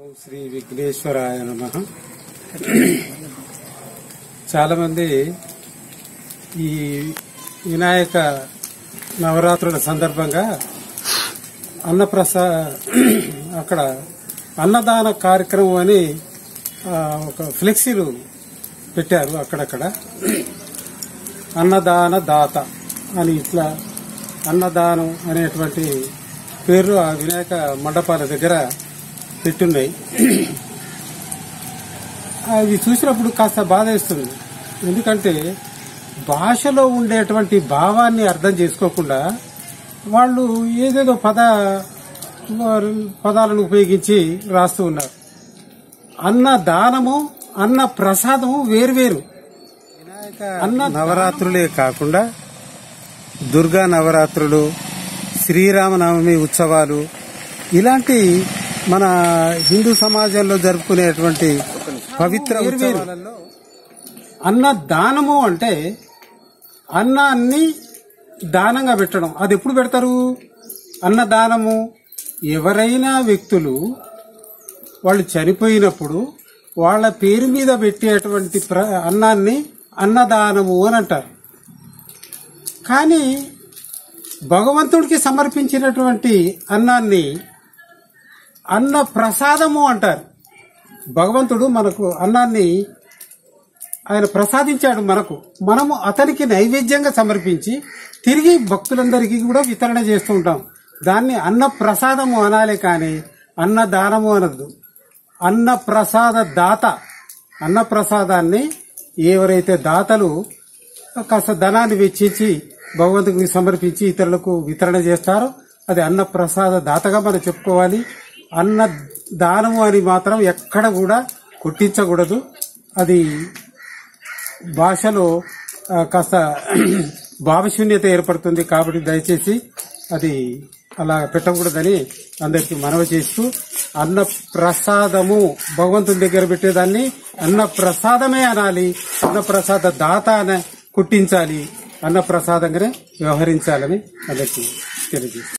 ఓం శ్రీ విఘ్నేశ్వరాయ నమ చాలా మంది ఈ వినాయక నవరాత్రుల సందర్భంగా అన్నప్రసా అక్కడ అన్నదాన కార్యక్రమం అని ఆ, ఒక ఫ్లెక్సీలు పెట్టారు అక్కడక్కడ అన్నదాన దాత అని ఇట్లా అన్నదానం అనేటువంటి పేర్లు ఆ వినాయక మండపాల దగ్గర పెట్టున్నాయి అవి చూసినప్పుడు కాస్త బాధ వేస్తుంది ఎందుకంటే భాషలో ఉండేటువంటి భావాన్ని అర్థం చేసుకోకుండా వాళ్ళు ఏదేదో పద పదాలను ఉపయోగించి రాస్తూ ఉన్నారు అన్న దానము అన్న ప్రసాదము వేరువేరు అన్న నవరాత్రులే కాకుండా దుర్గా నవరాత్రులు శ్రీరామనవమి ఉత్సవాలు ఇలాంటి మన హిందూ సమాజంలో జరుపుకునేటువంటి పవిత్ర ఉత్సవాలలో అన్న దానము అంటే అన్నాన్ని దానంగా పెట్టడం అది ఎప్పుడు పెడతారు అన్నదానము ఎవరైనా వ్యక్తులు వాళ్ళు చనిపోయినప్పుడు వాళ్ళ పేరు మీద పెట్టేటువంటి ప్ర అన్నాన్ని అన్నదానము అని అంటారు కానీ భగవంతుడికి సమర్పించినటువంటి అన్నాన్ని అన్న ప్రసాదము అంటారు భగవంతుడు మనకు అన్నాన్ని ఆయన ప్రసాదించాడు మనకు మనము అతనికి నైవేద్యంగా సమర్పించి తిరిగి భక్తులందరికీ కూడా వితరణ చేస్తూ ఉంటాం దాన్ని అన్న ప్రసాదము అనాలి కానీ అన్న దానము అనద్దు అన్న ప్రసాద దాత అన్న ప్రసాదాన్ని ఎవరైతే దాతలు కాస్త ధనాన్ని వెచ్చించి భగవంతుడికి సమర్పించి ఇతరులకు వితరణ చేస్తారో అది అన్న ప్రసాద దాతగా మనం చెప్పుకోవాలి అన్న దానము అని మాత్రం ఎక్కడ కూడా కొట్టించకూడదు అది భాషలో ఆ, కాస్త భావశూన్యత ఏర్పడుతుంది కాబట్టి దయచేసి అది అలా పెట్టకూడదని అందరికీ మనవి చేస్తూ అన్న ప్రసాదము భగవంతుని దగ్గర పెట్టేదాన్ని అన్న ప్రసాదమే అనాలి అన్న ప్రసాద దాత అనే కుట్టించాలి అన్న ప్రసాదంగానే వ్యవహరించాలని అందరికీ తెలియజేస్తాను